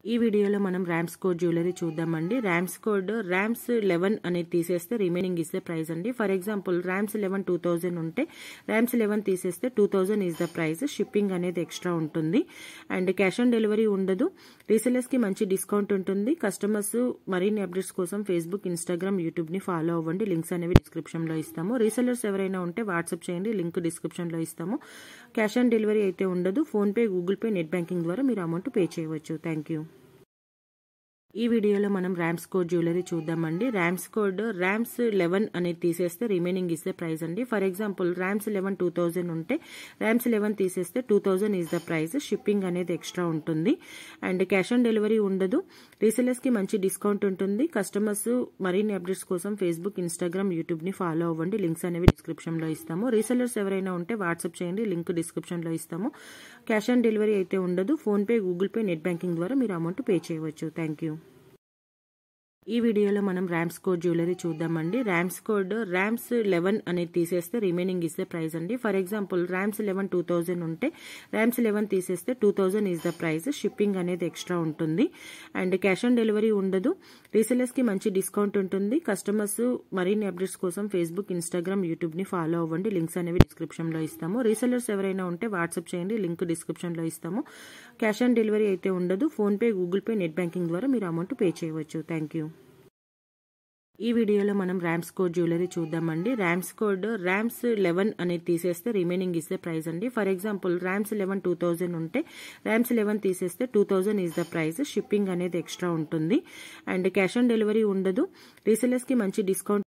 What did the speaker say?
ఈ వీడియోలో మనం ర్యామ్స్ కోడ్ జ్యువెలరీ చూద్దామండి ర్యామ్స్ కోడ్ ర్యామ్స్ లెవెన్ అనేది తీసేస్తే రిమైనింగ్ ఇస్తే ప్రైస్ అండి for example Rams eleven two thousand ఉంటే ర్యామ్స్ లెవెన్ తీసేస్తే two thousand is the price shipping అనేది ఎక్స్ట్రా ఉంటుంది అండ్ క్యాష్ ఆన్ డెలివరీ ఉండదు రీసెలర్స్ కి మంచి డిస్కౌంట్ ఉంటుంది కస్టమర్స్ మరిన్ని అప్డేట్స్ కోసం ఫేస్బుక్ ఇన్స్టాగ్రామ్ యూట్యూబ్ ని ఫాలో అవ్వండి లింక్స్ అనేవి డిస్క్రిప్షన్ లో ఇస్తాము రీసెలర్స్ ఎవరైనా ఉంటే వాట్సాప్ చేయండి లింక్ డిస్క్రిప్షన్ లో ఇస్తాము క్యాష్ ఆన్ డెలివరీ అయితే ఉండదు PhonePe Google Pay net banking ద్వారా మీరు అమౌంట్ పే చేయవచ్చు థ్యాంక్ యూ ఈ వీడియోలో మనం ర్యామ్స్ కోడ్ జ్యువెలరీ చూద్దామండి ర్యామ్స్ కోడ్ ర్యామ్స్ లెవెన్ అనేది తీసేస్తే రిమైనింగ్ ఇస్తే ప్రైస్ అండి for example Rams eleven two thousand ఉంటే ర్యామ్స్ లెవెన్ తీసేస్తే two thousand is the price shipping అనేది ఎక్స్ట్రా ఉంటుంది అండ్ క్యాష్ ఆన్ డెలివరీ ఉండదు రీసెలర్స్ కి మంచి డిస్కౌంట్ ఉంటుంది కస్టమర్స్ మరిన్ని అప్డేట్స్ కోసం ఫేస్బుక్ ఇన్స్టాగ్రామ్ యూట్యూబ్ ని ఫాలో అవ్వండి లింక్స్ అనేవి డిస్క్రిప్షన్ లో ఇస్తాము రీసెలర్స్ ఎవరైనా ఉంటే వాట్సాప్ చేయండి లింక్ డిస్క్రిప్షన్ లో ఇస్తాము క్యాష్ ఆన్ డెలివరీ అయితే ఉండదు PhonePe Google Pay net banking ద్వారా మీరు అమౌంట్ పే చేయవచ్చు థ్యాంక్ యూ ఈ వీడియోలో మనం ర్యామ్స్ కోడ్ జ్యువెలరీ చూద్దామండి ర్యామ్స్ కోడ్ ర్యామ్స్ లెవెన్ అనేది తీసేస్తే రిమైనింగ్ ఇస్తే ప్రైస్ అండి for example Rams eleven two thousand ఉంటే ర్యామ్స్ లెవెన్ తీసేస్తే two thousand is the price shipping అనేది ఎక్స్ట్రా ఉంటుంది అండ్ క్యాష్ ఆన్ డెలివరీ ఉండదు రీసెలర్స్ కి మంచి డిస్కౌంట్ ఉంటుంది కస్టమర్స్ మరిన్ని అప్డేట్స్ కోసం ఫేస్బుక్ ఇన్స్టాగ్రామ్ యూట్యూబ్ ని ఫాలో అవ్వండి లింక్స్ అనేవి డిస్క్రిప్షన్ లో ఇస్తాము రీసెలర్స్ ఎవరైనా ఉంటే వాట్సాప్ చేయండి లింక్ డిస్క్రిప్షన్ లో ఇస్తాము క్యాష్ ఆన్ డెలివరీ అయితే ఉండదు PhonePe Google Pay net banking ద్వారా మీరు అమౌంట్ పే చేయవచ్చు థ్యాంక్ యూ ఈ వీడియోలో మనం ర్యామ్స్ కోడ్ జ్యువెలరీ చూద్దామండి ర్యామ్స్ కోడ్ ర్యామ్స్ లెవెన్ అనేది తీసేస్తే రిమైనింగ్ ఇస్తే ప్రైస్ అండి for example Rams eleven two thousand ఉంటే ర్యామ్స్ లెవెన్ తీసేస్తే two thousand is the price shipping అనేది ఎక్స్ట్రా ఉంటుంది అండ్ క్యాష్ ఆన్ డెలివరీ ఉండదు రీసెలర్స్ కి మంచి డిస్కౌంట్